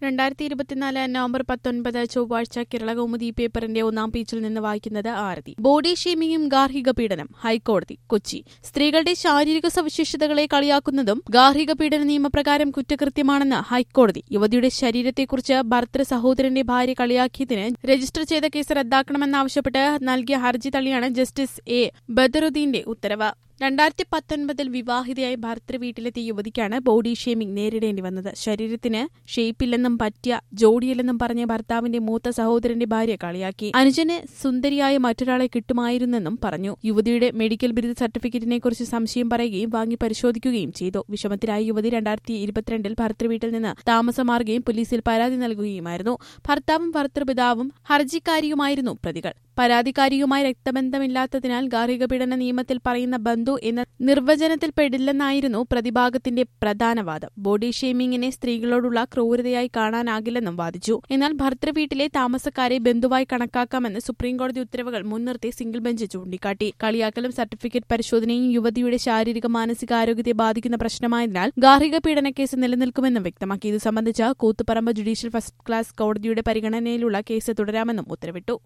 രണ്ടായിരത്തി ഇരുപത്തിനാല് നവംബർ പത്തൊൻപത് ചൊവ്വാഴ്ച കേരള കൗമുദി പേപ്പറിന്റെ ഒന്നാം പേജിൽ നിന്ന് വായിക്കുന്നത് ആരതി ബോഡി ഷേമിങ്ങും ഗാർഹിക പീഡനം ഹൈക്കോടതി കൊച്ചി സ്ത്രീകളുടെ ശാരീരിക സവിശേഷതകളെ കളിയാക്കുന്നതും ഗാർഹിക പീഡന നിയമപ്രകാരം കുറ്റകൃത്യമാണെന്ന് ഹൈക്കോടതി യുവതിയുടെ ശരീരത്തെക്കുറിച്ച് ഭർത്തൃ സഹോദരന്റെ ഭാര്യ കളിയാക്കിയതിന് രജിസ്റ്റർ ചെയ്ത കേസ് റദ്ദാക്കണമെന്നാവശ്യപ്പെട്ട് നൽകിയ ഹർജി തള്ളിയാണ് ജസ്റ്റിസ് എ ബദറുദ്ദീന്റെ ഉത്തരവ് രണ്ടായിരത്തി പത്തൊൻപതിൽ വിവാഹിതയായി ഭർത്തൃ വീട്ടിലെത്തിയ യുവതിക്കാണ് ബോഡി ഷേമിംഗ് നേരിടേണ്ടി വന്നത് ശരീരത്തിന് ഷേപ്പില്ലെന്നും പറ്റിയ ജോഡിയല്ലെന്നും പറഞ്ഞ ഭർത്താവിന്റെ മൂത്ത സഹോദരന്റെ ഭാര്യ കളിയാക്കി അനുജന് സുന്ദരിയായ മറ്റൊരാളെ കിട്ടുമായിരുന്നെന്നും പറഞ്ഞു യുവതിയുടെ മെഡിക്കൽ ബിരുദ സർട്ടിഫിക്കറ്റിനെ കുറിച്ച് സംശയം പറയുകയും വാങ്ങി പരിശോധിക്കുകയും ചെയ്തു വിഷമത്തിലായ യുവതി രണ്ടായിരത്തി ഇരുപത്തിരണ്ടിൽ ഭർത്തൃ വീട്ടിൽ നിന്ന് താമസം മാറുകയും പോലീസിൽ പരാതി നൽകുകയുമായിരുന്നു ഭർത്താവും ഭർത്തൃപിതാവും ഹർജിക്കാരിയുമായിരുന്നു പ്രതികൾ പരാതിക്കാരിയുമായി രക്തബന്ധമില്ലാത്തതിനാൽ ഗാർഹിക പീഡന നിയമത്തിൽ പറയുന്ന ബന്ധു എന്ന നിർവചനത്തിൽ പെടില്ലെന്നായിരുന്നു പ്രതിഭാഗത്തിന്റെ പ്രധാന വാദം ബോഡി ഷേമിങ്ങിനെ സ്ത്രീകളോടുള്ള ക്രൂരതയായി കാണാനാകില്ലെന്നും വാദിച്ചു എന്നാൽ ഭർത്തൃവീട്ടിലെ താമസക്കാരെ ബന്ധുവായി കണക്കാക്കാമെന്ന് സുപ്രീംകോടതി ഉത്തരവുകൾ മുൻനിർത്തി സിംഗിൾ ബെഞ്ച് ചൂണ്ടിക്കാട്ടി കളിയാക്കലും സർട്ടിഫിക്കറ്റ് പരിശോധനയും യുവതിയുടെ ശാരീരിക മാനസികാരോഗ്യത്തെ ബാധിക്കുന്ന പ്രശ്നമായതിനാൽ ഗാർഹിക പീഡന കേസ് നിലനിൽക്കുമെന്നും വ്യക്തമാക്കി ഇത് സംബന്ധിച്ച കൂത്തുപറമ്പ് ജുഡീഷ്യൽ ഫസ്റ്റ് ക്ലാസ് കോടതിയുടെ പരിഗണനയിലുള്ള കേസ് തുടരാമെന്നും ഉത്തരവിട്ടു